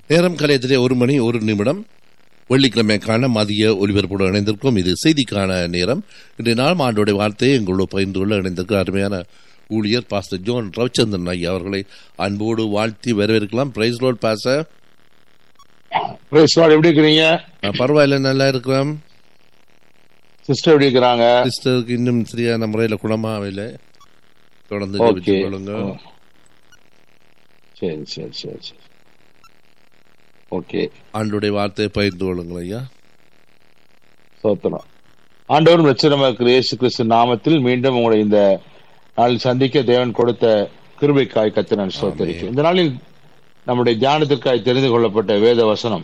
நேரம் கலையத்திலே ஒரு மணி ஒரு நிமிடம் வெள்ளிக்கிழமைக்கான மதிய ஒலிபரப்போடு இணைந்திருக்கும் இது செய்திக்கான நேரம் இன்றைய நாள் ஆண்டோடைய வார்த்தையை எங்களோடு பகிர்ந்து கொள்ள இணைந்திருக்கிற அருமையான ஊழியர் பாஸ்டர் ஜோன் ரவிச்சந்திரன் ஐயா அவர்களை அன்போடு வாழ்த்தி வரவேற்கலாம் பிரைஸ் ரோட் பாச Praise God. எப்படி இருக்கிறீங்க பரவாயில்ல நல்லா இருக்கிறோம் சிஸ்டர் எப்படி இருக்கிறாங்க சிஸ்டருக்கு இன்னும் சரியான முறையில் குணமாகவில்லை தொடர்ந்து ஓகே ஜெபித்துக் கொள்ளுங்க சரி சரி சரி சரி ஓகே ஆண்டுடைய வார்த்தையை பகிர்ந்து கொள்ளுங்கள் ஐயா சோத்திரம் ஆண்டவரும் லட்சணமாக இருக்கிற இயேசு கிறிஸ்து நாமத்தில் மீண்டும் உங்களை இந்த நாளில் சந்திக்க தேவன் கொடுத்த கிருபைக்காய் கத்து நான் சோத்தரிக்கிறேன் இந்த நாளில் நம்முடைய தியானத்திற்காய் தெரிந்து கொள்ளப்பட்ட வேத வசனம்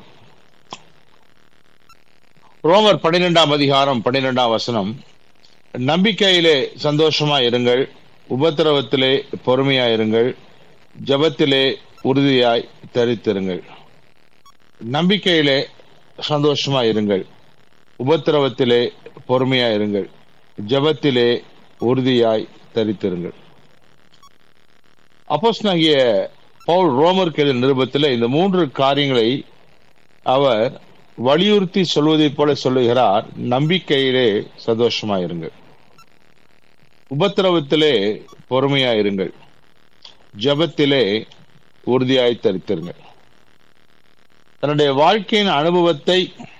ரோமர் பன்னிரெண்டாம் அதிகாரம் பன்னிரெண்டாம் வசனம் நம்பிக்கையிலே சந்தோஷமா இருங்கள் உபத்திரவத்திலே பொறுமையா இருங்கள் ஜபத்திலே உறுதியாய் தரித்திருங்கள் நம்பிக்கையிலே சந்தோஷமா இருங்கள் உபத்திரவத்திலே பொறுமையா இருங்கள் ஜபத்திலே உறுதியாய் தரித்திருங்கள் அப்போஸ்தலனாகிய பவுல் ரோமருக்கு எழுதிய நிருபத்திலே இந்த மூன்று காரியங்களை அவர் வலியுறுத்தி சொல்வதைப் போல சொல்லுகிறார் நம்பிக்கையிலே சந்தோஷமா இருங்கள் உபத்திரவத்திலே பொறுமையா இருங்கள் ஜபத்திலே உறுதியாய் தரித்திருங்கள் தன்னுடைய வாழ்க்கையின் அனுபவத்தை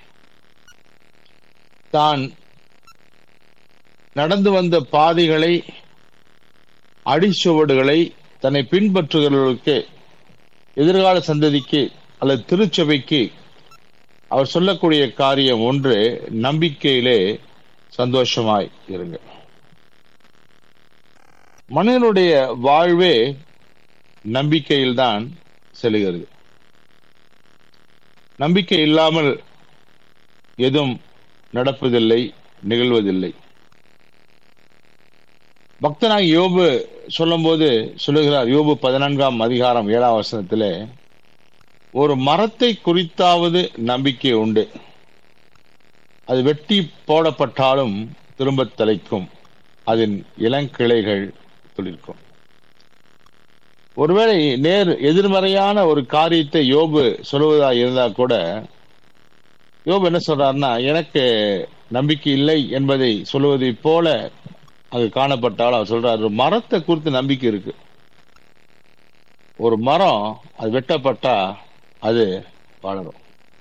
தான் நடந்து வந்த பாதைகளை அடிச்சுவடுகளை தன்னை பின்பற்றுகிறவர்களுக்கு எதிர்கால சந்ததிக்கு அல்லது திருச்சபைக்கு அவர் சொல்லக்கூடிய காரியம் ஒன்று நம்பிக்கையிலே சந்தோஷமாய் இருங்க மனிதனுடைய வாழ்வே நம்பிக்கையில்தான் செல்கிறது நம்பிக்கை இல்லாமல் எதுவும் நடப்பதில்லை நிகழ்வதில்லை பக்தனாக யோபு சொல்லும்போது சொல்லுகிறார் யோபு பதினான்காம் அதிகாரம் ஏழாம் வசனத்திலே ஒரு மரத்தை குறித்தாவது நம்பிக்கை உண்டு அது வெட்டி போடப்பட்டாலும் திரும்ப தலைக்கும் அதன் இளங்கிளைகள் துளிர்க்கும் ஒருவேளை நேர் எதிர்மறையான ஒரு காரியத்தை யோபு சொல்வதா இருந்தா கூட யோபு என்ன சொல்றாருன்னா எனக்கு நம்பிக்கை இல்லை என்பதை சொல்லுவதை போல அங்கு காணப்பட்டாலும் அவர் சொல்றாரு ஒரு மரத்தை குறித்து நம்பிக்கை இருக்கு ஒரு மரம் அது வெட்டப்பட்டா அது வளரும்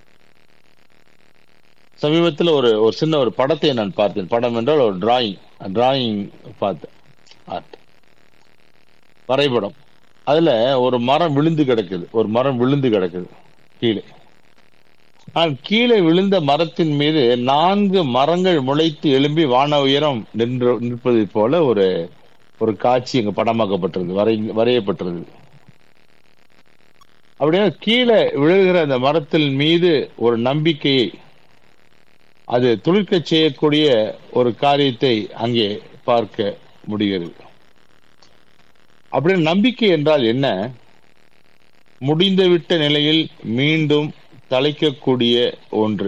சமீபத்தில் ஒரு ஒரு சின்ன ஒரு படத்தை நான் பார்த்தேன் படம் என்றால் ஒரு டிராயிங் டிராயிங் பார்த்தேன் ஆர்ட் வரைபடம் அதுல ஒரு மரம் விழுந்து கிடக்குது ஒரு மரம் விழுந்து கிடக்குது கீழே ஆனால் கீழே விழுந்த மரத்தின் மீது நான்கு மரங்கள் முளைத்து எழும்பி வான உயரம் நின்று நிற்பதை போல ஒரு ஒரு காட்சி இங்க படமாக்கப்பட்டிருது வரை வரையப்பட்டிருது அப்படியே கீழே விழுகிற அந்த மரத்தின் மீது ஒரு நம்பிக்கையை அது துளிர்க்க செய்யக்கூடிய ஒரு காரியத்தை அங்கே பார்க்க முடிகிறது அப்படின்னு நம்பிக்கை என்றால் என்ன முடிந்துவிட்ட நிலையில் மீண்டும் தலைக்கக்கூடிய ஒன்று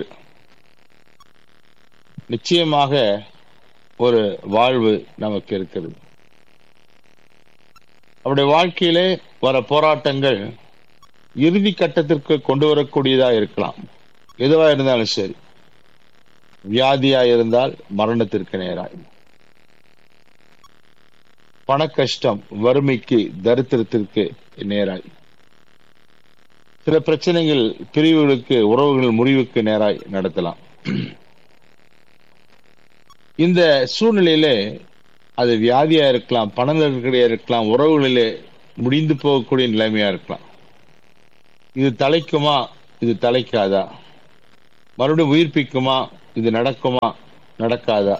நிச்சயமாக ஒரு வாழ்வு நமக்கு இருக்கிறது அவருடைய வாழ்க்கையிலே வர போராட்டங்கள் இறுதி கட்டத்திற்கு கொண்டு வரக்கூடியதா இருக்கலாம் எதுவா இருந்தாலும் சரி வியாதியா இருந்தால் மரணத்திற்கு நேராய் பண கஷ்டம் வறுமைக்கு தரித்திரத்திற்கு நேராய் சில பிரச்சனைகள் பிரிவுகளுக்கு உறவுகள் முறிவுக்கு நேராய் நடத்தலாம் இந்த சூழ்நிலையிலே அது வியாதியா இருக்கலாம் பண நெருக்கடியா இருக்கலாம் உறவுகளிலே முடிந்து போகக்கூடிய நிலைமையா இருக்கலாம் இது தலைக்குமா இது தலைக்காதா மறுபடியும் உயிர்ப்பிக்குமா இது நடக்குமா நடக்காதா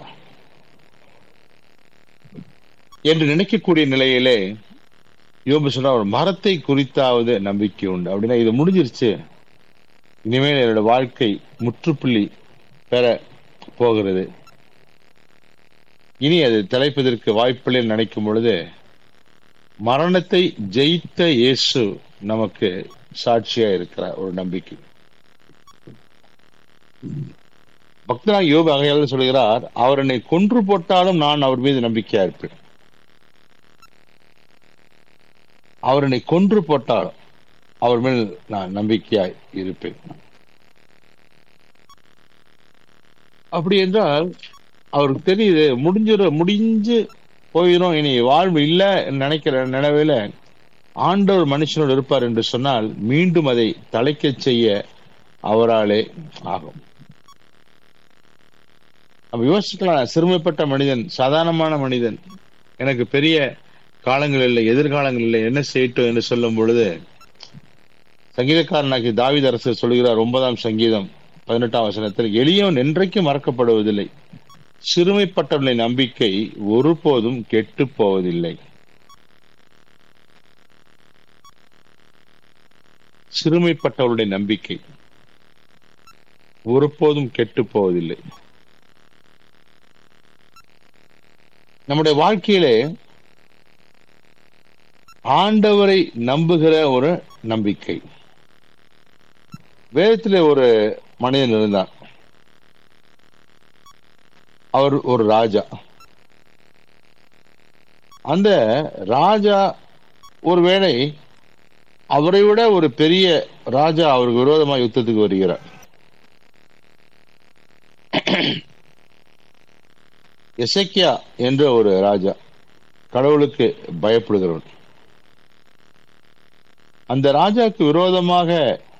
என்று நினைக்கக்கூடிய நிலையிலே யோபு சொன்னா ஒரு மரத்தை குறித்தாவது நம்பிக்கை உண்டு அப்படின்னா இது முடிஞ்சிருச்சு இனிமேல் என்னோட வாழ்க்கை முற்றுப்புள்ளி பெற போகிறது இனி அது தலைப்பதற்கு வாய்ப்பில்லை நினைக்கும் பொழுது மரணத்தை ஜெயித்த இயேசு நமக்கு சாட்சியா இருக்கிறார் ஒரு நம்பிக்கை பக்தனாக யோபு அகையாளர் சொல்கிறார் அவர் என்னை கொன்று போட்டாலும் நான் அவர் மீது நம்பிக்கையா இருப்பேன் அவர் என்னை கொன்று போட்டாலும் அவர் மேல் நான் நம்பிக்கையாய் இருப்பேன் அப்படி என்றால் அவருக்கு தெரியுது முடிஞ்சிட முடிஞ்சு போயிடும் இனி வாழ்வு இல்லை நினைக்கிற நினைவில ஆண்டவர் மனுஷனோடு இருப்பார் என்று சொன்னால் மீண்டும் அதை தலைக்கச் செய்ய அவராலே ஆகும் நம்ம யோசிக்கலாம் சிறுமைப்பட்ட மனிதன் சாதாரணமான மனிதன் எனக்கு பெரிய காலங்கள் இல்லை எதிர்காலங்கள் இல்லை என்ன செய்யட்டும் என்று சொல்லும் பொழுது சங்கீதக்காரனாக்கி தாவித அரசர் சொல்கிறார் ஒன்பதாம் சங்கீதம் பதினெட்டாம் வசனத்தில் எளியவன் என்றைக்கும் மறக்கப்படுவதில்லை சிறுமைப்பட்டவர்களின் நம்பிக்கை ஒருபோதும் கெட்டு போவதில்லை சிறுமைப்பட்டவருடைய நம்பிக்கை ஒருபோதும் கெட்டு போவதில்லை நம்முடைய வாழ்க்கையிலே ஆண்டவரை நம்புகிற ஒரு நம்பிக்கை வேதத்திலே ஒரு மனிதன் இருந்தார் அவர் ஒரு ராஜா அந்த ராஜா ஒருவேளை அவரை விட ஒரு பெரிய ராஜா அவருக்கு விரோதமாக யுத்தத்துக்கு வருகிறார் எசக்கியா என்ற ஒரு ராஜா கடவுளுக்கு பயப்படுகிறவன் அந்த ராஜாக்கு விரோதமாக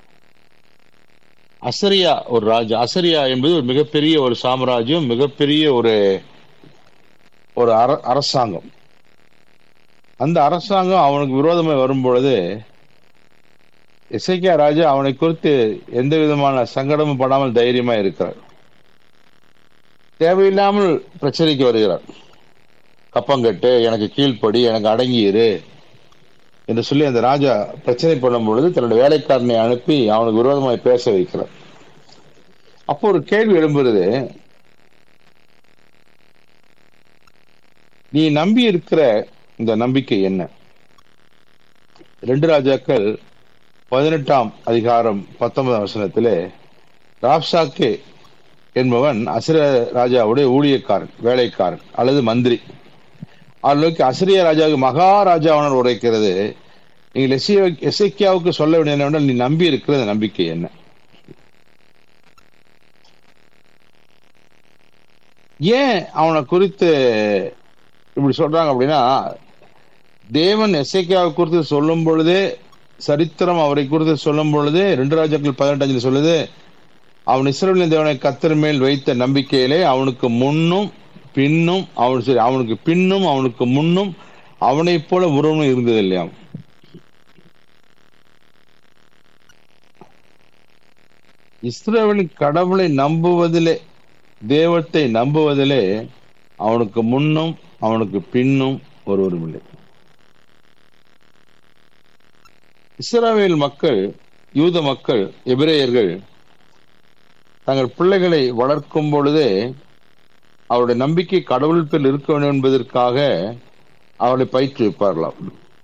அசரியா ஒரு ராஜா அசரியா என்பது ஒரு மிகப்பெரிய ஒரு சாம்ராஜ்யம் மிகப்பெரிய ஒரு ஒரு அர- அரசாங்கம் அந்த அரசாங்கம் அவனுக்கு விரோதமாக வரும் பொழுது இசைக்கியா ராஜா அவனை குறித்து எந்த விதமான சங்கடமும் படாமல் தைரியமா இருக்கிறார் தேவையில்லாமல் பிரச்சனைக்கு வருகிறார் கப்பங்கட்டு எனக்கு கீழ்ப்படி எனக்கு அடங்கியிரு என்று சொல்லி அந்த ராஜா பிரச்சனை பண்ணும் பொழுது தன்னுடைய வேலைக்காரனை அனுப்பி அவனுக்கு விரோதமாய் பேச வைக்கிறார் அப்போ ஒரு கேள்வி எழும்புறது நீ நம்பி இருக்கிற இந்த நம்பிக்கை என்ன ரெண்டு ராஜாக்கள் பதினெட்டாம் அதிகாரம் பத்தொன்பதாம் வசனத்திலே ராப்சாக்கே என்பவன் அசிர ராஜாவுடைய ஊழியக்காரன் வேலைக்காரன் அல்லது மந்திரி அவர்களுக்கு அசிரிய ராஜாவுக்கு மகாராஜாவனர் உரைக்கிறது நீங்கள் எஸ்ஐ எசைக்கியாவுக்கு சொல்ல வேண்டிய என்னவென்றால் நீ நம்பி இருக்கிற இந்த நம்பிக்கை என்ன ஏன் அவனை குறித்து இப்படி சொல்றாங்க அப்படின்னா தேவன் எசைக்கியாவை குறித்து சொல்லும் பொழுதே சரித்திரம் அவரை குறித்து சொல்லும் பொழுதே ரெண்டு ராஜாக்கள் பதினெட்டு சொல்லுது அவன் இஸ்ரவேலின் தேவனை கத்தர் மேல் வைத்த நம்பிக்கையிலே அவனுக்கு முன்னும் பின்னும் அவன் சரி அவனுக்கு பின்னும் அவனுக்கு முன்னும் அவனைப் போல உருவம் இருந்தது இல்லையாம் இஸ்ரவேலின் கடவுளை நம்புவதிலே தேவத்தை நம்புவதிலே அவனுக்கு முன்னும் அவனுக்கு பின்னும் ஒருவரும் இல்லை இஸ்ரவேல் மக்கள் யூத மக்கள் எபிரேயர்கள் தங்கள் பிள்ளைகளை வளர்க்கும் பொழுதே அவருடைய நம்பிக்கை கடவுள் பேர் இருக்க வேண்டும் என்பதற்காக அவளை பயிற்றுவிப்பார்களாம்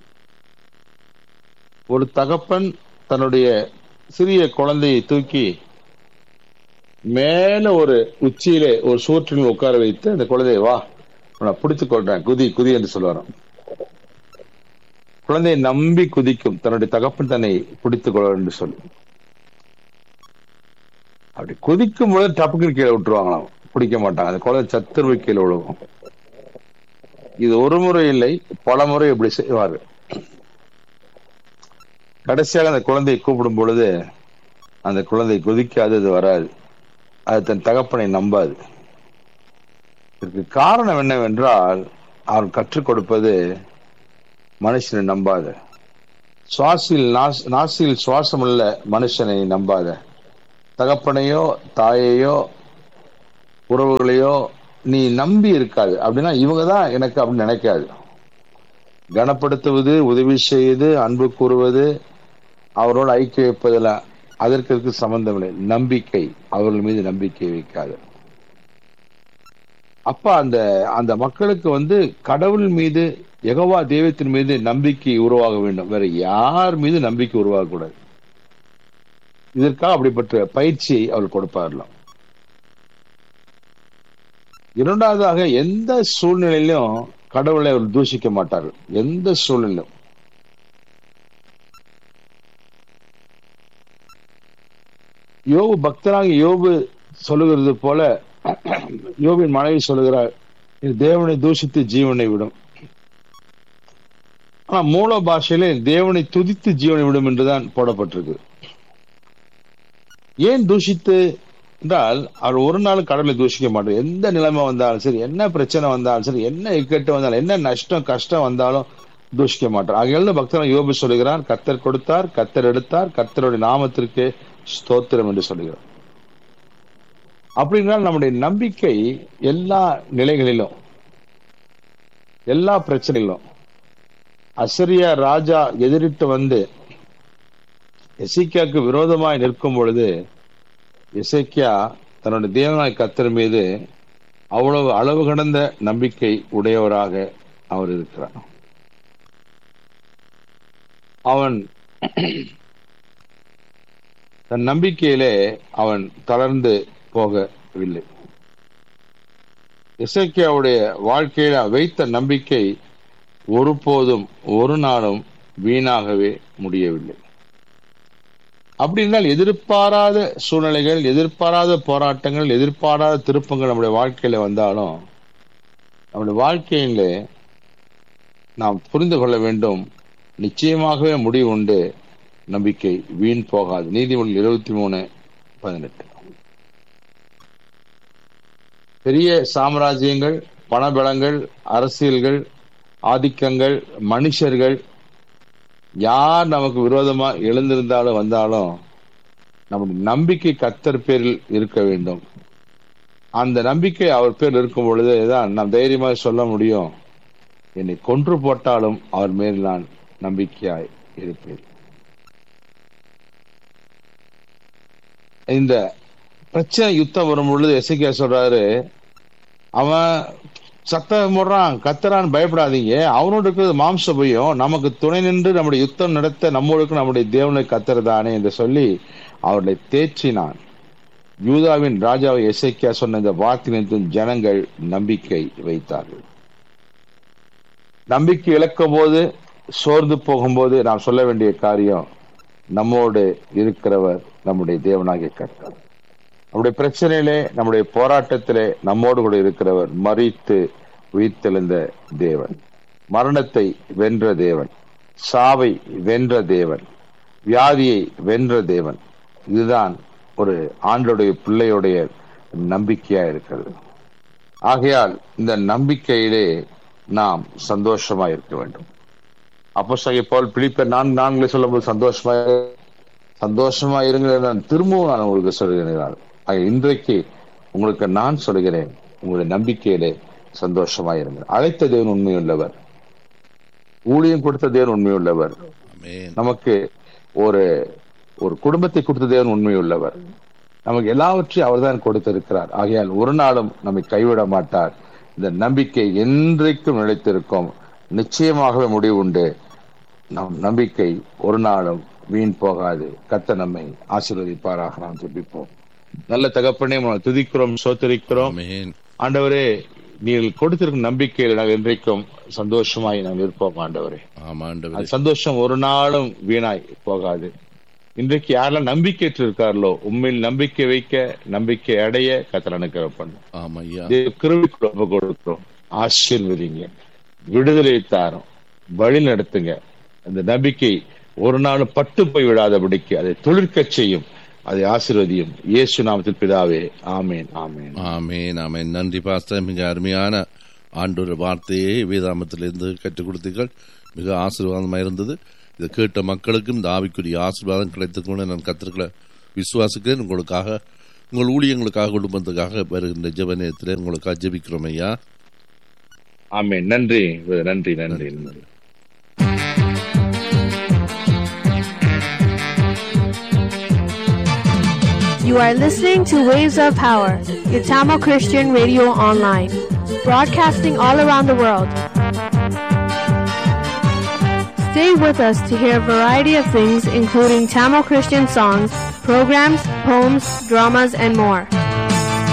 ஒரு தகப்பன் தன்னுடைய சிறிய குழந்தையை தூக்கி மேல ஒரு உச்சியிலே ஒரு சூற்றில் உட்கார வைத்து அந்த குழந்தையை வா நான் பிடித்துக் கொள்றேன் குதி குதி என்று சொல்லுவாராம் குழந்தையை நம்பி குதிக்கும் தன்னுடைய தகப்பன் தன்னை பிடித்துக் கொள்ள என்று சொல்லி அப்படி குதிக்கும் பொழுது டப்புக்கு கீழே விட்டுருவாங்களாம் பிடிக்க மாட்டாங்க அந்த குழந்தை சத்துருவை கீழே விழுவும் இது ஒரு முறை இல்லை பல முறை இப்படி செய்வாரு கடைசியாக அந்த குழந்தையை கூப்பிடும் பொழுது அந்த குழந்தை குதிக்காது அது வராது அது தன் தகப்பனை நம்பாது இதற்கு காரணம் என்னவென்றால் அவன் கற்றுக் கொடுப்பது மனுஷனை நம்பாத சுவாசில் நாஸ்- நாசியில் சுவாசமுள்ள மனுஷனை நம்பாத தகப்பனையோ தாயையோ உறவுகளையோ நீ நம்பி இருக்காது அப்படின்னா இவங்க தான் எனக்கு அப்படின்னு நினைக்காது கனப்படுத்துவது உதவி செய்வது அன்பு கூறுவது அவரோடு ஐக்கிய வைப்பதில் அதற்கு இருக்கு சம்பந்தம் இல்லை நம்பிக்கை அவர்கள் மீது நம்பிக்கை வைக்காது அப்ப அந்த அந்த மக்களுக்கு வந்து கடவுள் மீது யெகோவா தெய்வத்தின் மீது நம்பிக்கை உருவாக வேண்டும் வேற யார் மீது நம்பிக்கை உருவாகக்கூடாது இதற்காக அப்படிப்பட்ட பயிற்சியை அவர் கொடுப்பாரலாம் இரண்டாவதாக எந்த சூழ்நிலையிலும் கடவுளை அவர் தூஷிக்க மாட்டார்கள் எந்த சூழ்நிலையும் யோபு பக்தராக யோபு சொல்லுகிறது போல யோபின் மனைவி சொல்லுகிறார் இது தேவனை தூஷித்து ஜீவனை விடும் ஆனா மூல பாஷையிலே தேவனை துதித்து ஜீவனை விடும் என்றுதான் போடப்பட்டிருக்கு ஏன் தூஷித்து என்றால் அவர் ஒரு நாள் கடவுளை தூஷிக்க மாட்டார் எந்த நிலைமை வந்தாலும் சரி என்ன பிரச்சனை வந்தாலும் சரி என்ன இக்கட்டு வந்தாலும் என்ன நஷ்டம் கஷ்டம் வந்தாலும் தூஷிக்க மாட்டார் ஆகையால் பக்தன் யோபு சொல்லுகிறார் கத்தர் கொடுத்தார் கத்தர் எடுத்தார் கத்தருடைய நாமத்திற்கு ஸ்தோத்திரம் என்று சொல்லுகிறார் அப்படின்னால் நம்முடைய நம்பிக்கை எல்லா நிலைகளிலும் எல்லா பிரச்சனைகளும் அசரியா ராஜா எதிரிட்டு வந்து எசைக்கியாவுக்கு விரோதமாய் நிற்கும் பொழுது இசைக்கியா தன்னுடைய தேவனாய் கத்தர் மீது அவ்வளவு அளவு கடந்த நம்பிக்கை உடையவராக அவர் இருக்கிறார் அவன் தன் நம்பிக்கையிலே அவன் தளர்ந்து போகவில்லை இசைக்கியாவுடைய வாழ்க்கையில வைத்த நம்பிக்கை ஒருபோதும் ஒரு நாளும் வீணாகவே முடியவில்லை அப்படி என்றால் எதிர்பாராத சூழ்நிலைகள் எதிர்பாராத போராட்டங்கள் எதிர்பாராத திருப்பங்கள் நம்முடைய வாழ்க்கையில வந்தாலும் நம்முடைய வாழ்க்கையில நாம் புரிந்து கொள்ள வேண்டும் நிச்சயமாகவே முடிவு உண்டு நம்பிக்கை வீண் போகாது நீதிமொழி இருபத்தி மூணு பதினெட்டு பெரிய சாம்ராஜ்யங்கள் பணபலங்கள் அரசியல்கள் ஆதிக்கங்கள் மனுஷர்கள் யார் நமக்கு விரோதமா எழுந்திருந்தாலும் வந்தாலும் நம்முடைய நம்பிக்கை கத்தர் பேரில் இருக்க வேண்டும் அந்த நம்பிக்கை அவர் பேர் இருக்கும் பொழுதுதான் நாம் தைரியமாக சொல்ல முடியும் என்னை கொன்று போட்டாலும் அவர் மேல் நான் நம்பிக்கையாய் இருப்பேன் இந்த பிரச்சனை யுத்தம் வரும் பொழுது எசைக்கியா சொல்றாரு அவன் சத்தம் போடுறான் கத்துறான் பயப்படாதீங்க அவனோடு இருக்கிறது மாம்ச பயம் நமக்கு துணை நின்று நம்முடைய யுத்தம் நடத்த நம்மளுக்கு நம்முடைய தேவனை கத்துறதானே என்று சொல்லி அவர்களை தேற்றினான் யூதாவின் ராஜாவை எசைக்கியா சொன்ன இந்த வார்த்தையின் ஜனங்கள் நம்பிக்கை வைத்தார்கள் நம்பிக்கை இழக்கும் போது சோர்ந்து போகும்போது நாம் சொல்ல வேண்டிய காரியம் நம்மோடு இருக்கிறவர் நம்முடைய தேவனாகிய கர்த்தர் நம்முடைய பிரச்சனையிலே நம்முடைய போராட்டத்திலே நம்மோடு கூட இருக்கிறவர் மறித்து உயிர்த்தெழுந்த தேவன் மரணத்தை வென்ற தேவன் சாவை வென்ற தேவன் வியாதியை வென்ற தேவன் இதுதான் ஒரு ஆண்டுடைய பிள்ளையுடைய நம்பிக்கையா இருக்கிறது ஆகையால் இந்த நம்பிக்கையிலே நாம் சந்தோஷமா இருக்க வேண்டும் அப்போ போல் பிலிப்பர் நான்கு நான்களை சொல்லும்போது சந்தோஷமா சந்தோஷமா இருங்க நான் திரும்பவும் நான் உங்களுக்கு சொல்கிறேன் இன்றைக்கு உங்களுக்கு நான் சொல்கிறேன் உங்களுடைய நம்பிக்கையிலே சந்தோஷமா இருங்க அழைத்த தேவன் உண்மையுள்ளவர் ஊழியம் கொடுத்த தேவன் உண்மையுள்ளவர் நமக்கு ஒரு ஒரு குடும்பத்தை கொடுத்த தேவன் உண்மையுள்ளவர் நமக்கு எல்லாவற்றையும் அவர்தான் கொடுத்திருக்கிறார் ஆகையால் ஒரு நாளும் நம்மை கைவிட மாட்டார் இந்த நம்பிக்கை என்றைக்கும் நிலைத்திருக்கும் நிச்சயமாகவே முடிவு உண்டு நம் நம்பிக்கை ஒரு நாளும் வீண் போகாது கத்த நம்மை ஆசீர்வதிப்பாராக நாம் துடிப்போம் நல்ல தகப்பனே துதிக்கிறோம் சோத்தரிக்கிறோம் ஆண்டவரே நீங்கள் கொடுத்திருக்கும் நம்பிக்கையில் நாங்கள் இன்றைக்கும் சந்தோஷமாய் நாம் இருப்போம் ஆண்டவரே சந்தோஷம் ஒரு நாளும் வீணாய் போகாது இன்றைக்கு யாரெல்லாம் நம்பிக்கையற்று இருக்கார்களோ உண்மையில் நம்பிக்கை வைக்க நம்பிக்கை அடைய கத்தர் அனுக்கிறோம் கிருவிக்கு கொடுக்கிறோம் ஆசீர்வதிங்க விடுதலை தாரோம் வழி நடத்துங்க அந்த நம்பிக்கை ஒரு நாளும் பட்டு போய் விடாதபடிக்கு அதை தொழிற்க செய்யும் அதை ஆசீர்வதியும் இயேசு நாமத்தில் பிதாவே ஆமேன் ஆமேன் ஆமேன் ஆமேன் நன்றி பாஸ்டர் மிக அருமையான ஆண்டோட வார்த்தையை வேதாமத்திலிருந்து கற்றுக் கொடுத்தீர்கள் மிக ஆசீர்வாதமாக இருந்தது இதை கேட்ட மக்களுக்கும் இந்த ஆவிக்குரிய ஆசீர்வாதம் கிடைத்துக்கொண்டு நான் கத்திருக்கல விசுவாசிக்கிறேன் உங்களுக்காக உங்கள் ஊழியங்களுக்காக குடும்பத்துக்காக வருகின்ற ஜெப நேரத்தில் உங்களுக்கு ஜெபிக்கிறோம் ஐயா ஆமே நன்றி நன்றி நன்றி நன்றி You are listening to Waves of Power, your Tamil Christian radio online, broadcasting all around the world. Stay with us to hear a variety of things, including Tamil Christian songs, programs, poems, dramas, and more.